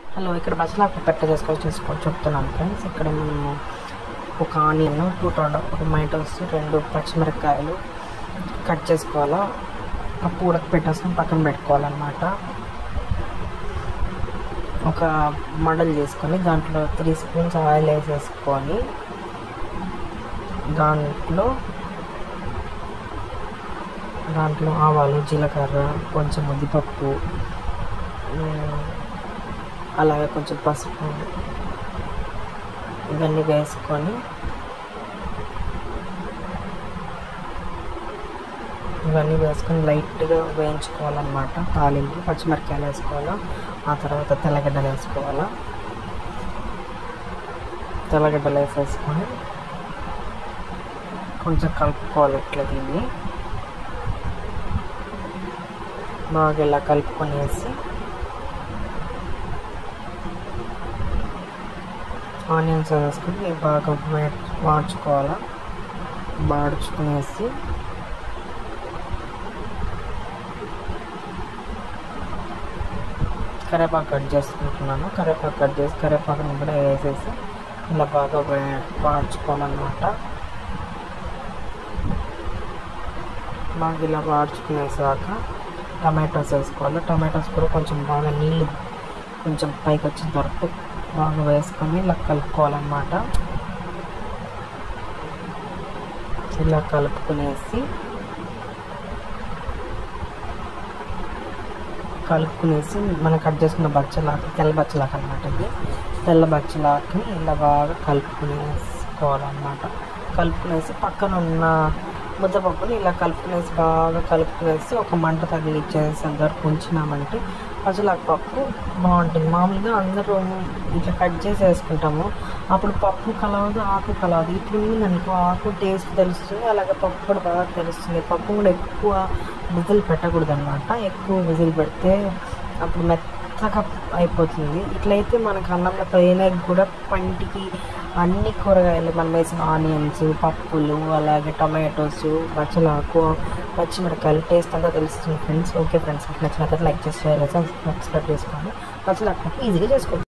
hello ఇక్కడ బచ్చలాకు పెట్ట చేసుకోవాలి చేసుకో చెప్తున్నాను ఫ్రెండ్స్ ఇక్కడ మనము ఒక ఆనియన్ టూ టొమాటోస్ రెండు పచ్చిమిరపకాయలు కట్ చేసుకోవాలా పప్పు ఉడక పెట్టేసుకొని పక్కన పెట్టుకోవాలన్నమాట ఒక మడల్ చేసుకొని దాంట్లో త్రీ స్పూన్స్ ఆయిల్ వేసేసుకొని దాంట్లో దాంట్లో ఆవాలు జీలకర్ర కొంచెం ఉద్దిపప్పు ఉమ్, అలాగే కొంచెం పసుపు ఇవన్నీ వేసుకొని ఇవన్నీ వేసుకొని లైట్గా వేయించుకోవాలన్నమాట తాలింపు పచ్చిమిరపకాయలు వేసుకోవాలా ఆ తర్వాత తెల్లగడ్డలు వేసుకోవాలా తెల్లగడ్డలు వేసేసుకొని కొంచెం కలుపుకోవాలి ఇట్లా దీన్ని బాగా ఇలా కలుపుకొనేసి ఆనియన్స్ వేసుకొని బాగా వే- వాడ్చుకోవాలా వాడ్చుకునేసి కరివేపాకు కట్ చేసుకుంటున్నాను కరివేపాకు కట్ చేసి కరివేపాకుని కూడా వేసేసి ఇలా బాగా వే- వాడ్చుకోవాలన్నమాట బాగా ఇలా వాడ్చుకునేసాక టమాటోస్ వేసుకోవాలి టమాటోస్ కూడా కొంచెం బాగా నీళ్ళు కొంచెం పైకి వచ్చిన వరకు బాగా వేసుకొని ఇలా కలుపుకోవాలన్నమాట ఇలా కలుపుకునేసి కలుపుకునేసి మనం కట్ చేసుకున్న బచ్చలాకు తెల్ల బచ్చలాకు అనమాట ఇది తెల్ల బచ్చలాకుని ఇలా బాగా కలుపుకునేసుకోవాలన్నమాట కలుపుకునేసి పక్కన ఉన్న ముద్దపప్పుని ఇలా కలుపుకునేసి బాగా కలుపుకునేసి ఒక మంట తగిలిచ్చేసేంత వరకు ఉంచినామంటే బచ్చలాకు పప్పు బాగుంటుంది మామూలుగా అందరూ ఇట్లా కట్ చేసి వేసుకుంటాము అప్పుడు పప్పు కలవదు ఆకు కలవదు ఇప్పుడు అనుకో ఆకు టేస్ట్ తెలుస్తుంది అలాగే పప్పు కూడా బాగా తెలుస్తుంది పప్పు కూడా ఎక్కువ విజిల్ పెట్టకూడదు అనమాట ఎక్కువ విజిల్ పెడితే అప్పుడు మెత్తగా అయిపోతుంది ఇట్లయితే మనకు అన్నంలో పైన కూడా పంటికి అన్ని కూరగాయలు మనం వేసిన ఆనియన్స్ పప్పులు అలాగే టొమాటోస్ బచ్చలాకు పచ్చిమిరకాయలు టేస్ట్ అంతా తెలుస్తుంది ఫ్రెండ్స్ ఓకే ఫ్రెండ్స్ మీకు నచ్చినట్లయితే లైక్ చేసి షేర్ చేసి సబ్స్క్రైబ్ చేసుకోండి బచ్చలాకు ఈజీగా చేసుకోండి